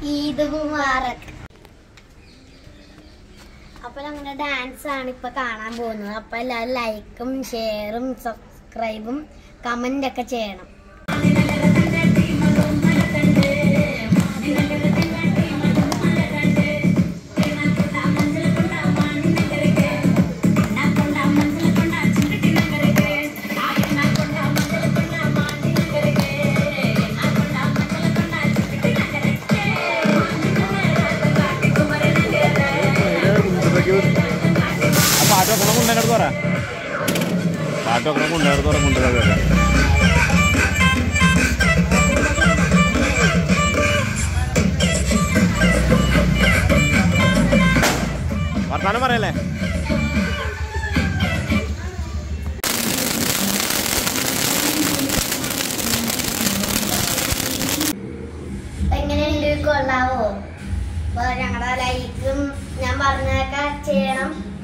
ഈദ് മുബാറക് അപ്പൊ നമ്മുടെ ഡാൻസ് ആണ് ഇപ്പൊ കാണാൻ പോകുന്നത് അപ്പൊ എല്ലാവരും ലൈക്കും ഷെയറും സബ്സ്ക്രൈബും കമന്റ് ഒക്കെ ചെയ്യണം പാട്ട് വെക്കണം കൊണ്ടുവരടുത്ത് പറ പാട്ട് വെക്കണം കൊണ്ടുവരടുത്ത് പറ കൊണ്ടുവരാ വർത്താനം പറയല്ലേ എങ്ങനെയുണ്ട് കൊള്ളാവോ അപ്പൊ ഞങ്ങളുടെ ലൈക്കും ഞാൻ പറഞ്ഞതൊക്കെ ചെയ്യണം